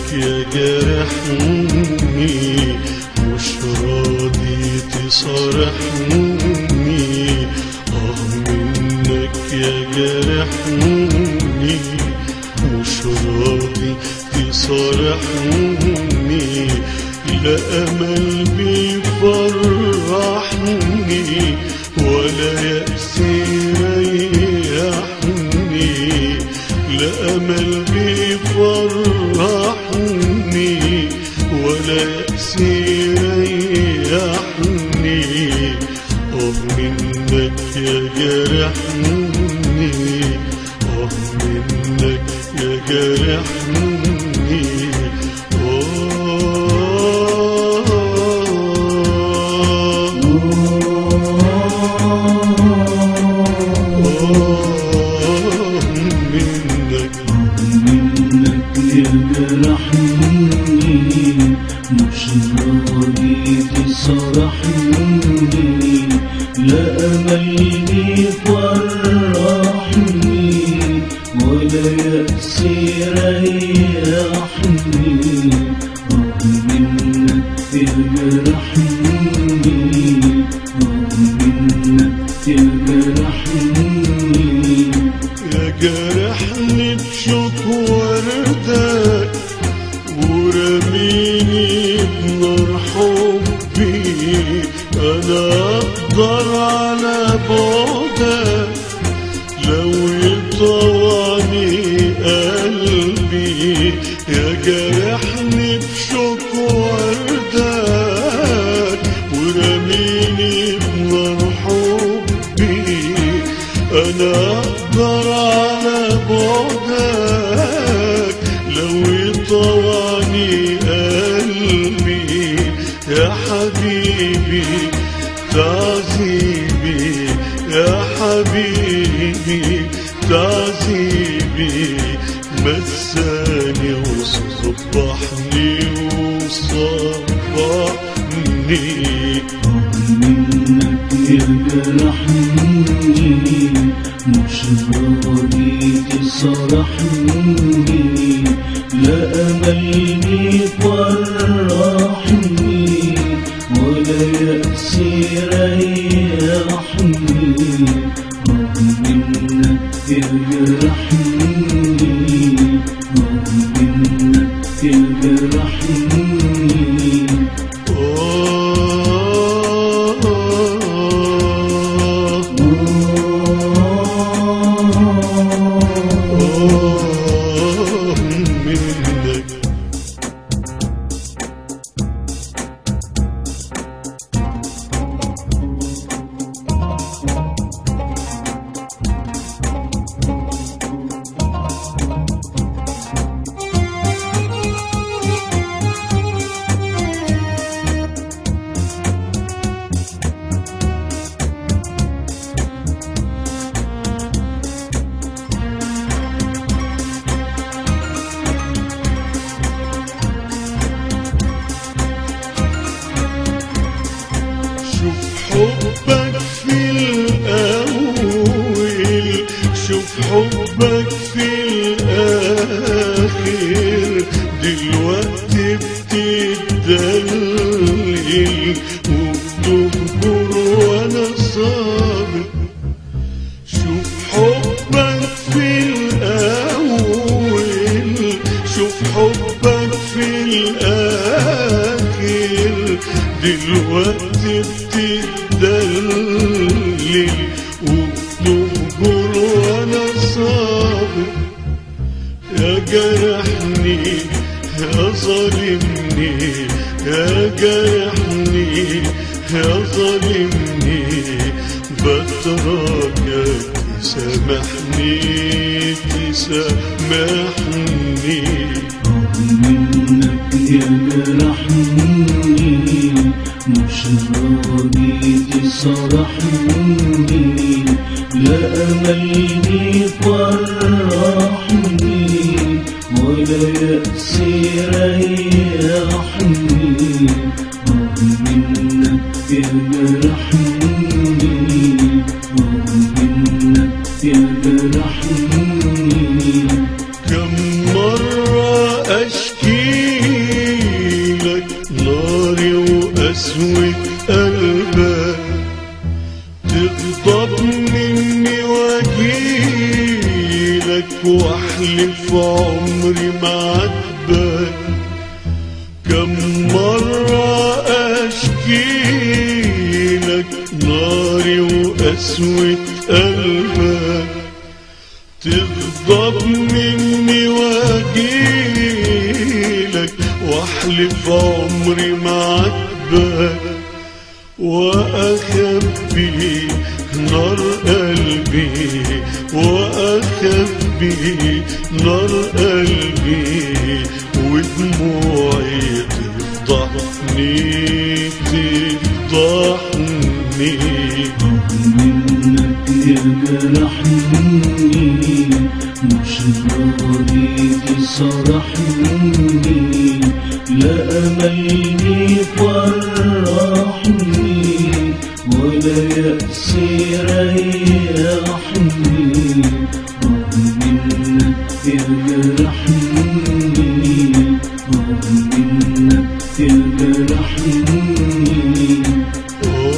يا جرحني مش راضي تصارحني اه منك يا جرحني مش راضي تصارحني لا امل بيفرحني ولا يأس يريحني لا امل بيفرحني ولا يأس يريحني اه منك يا جرحني اه منك يا جرحني آه آه منك منك يجرحني مش راضي تصرحني لا أمل يفرحني ولا يأس يريحني آه منك يجرحني آه منك يجرحني يا جرحني بشوك وردك ورميني بنار حبي انا اقدر على بعدك لو يطوعني قلبي يا جرحني بشوك وردك ورميني بنار حبي انا اقدر على بعدك لو يطوعني قلبي يا حبيبي تعذيبي يا حبيبي تعذيبي مساني وصبحني وصبحني منك يجرحني مش راضي تصرحني لا أمل يفرحني ولا يأس يريحني آه منك يجرحني آه منك يجرحني آه آه منك شوف حبك في الأول شوف حبك في الآخر دلوقتي بتدلل وبتهجر وأنا صابر شوف حبك في الأول شوف حبك في الآخر دلوقتي بتدلل وبتهجر وأنا صابر يا جرحني يا ظالمني يا جرحني يا ظالمني بتركك تسامحني تسامحني منك يجرحني مش راضي تصرحني لا أمل يفرحني ولا يأس يريحني آه منك يجرحني آه منك يجرحني كم مرة أشكي واحلف عمري ما عاتبك كم مرة أشكي لك ناري وقسوة قلبك تغضب مني واجيلك واحلف عمري ما عاتبك وأخبي نار قلبي وأخبي نار قلبي ودموعي تفضحني تفضحني منك يا جرحني مش راضي تصرحني لا أملني فرحني ولا يأسي ريحني منك يا جرحني منك يا جرحني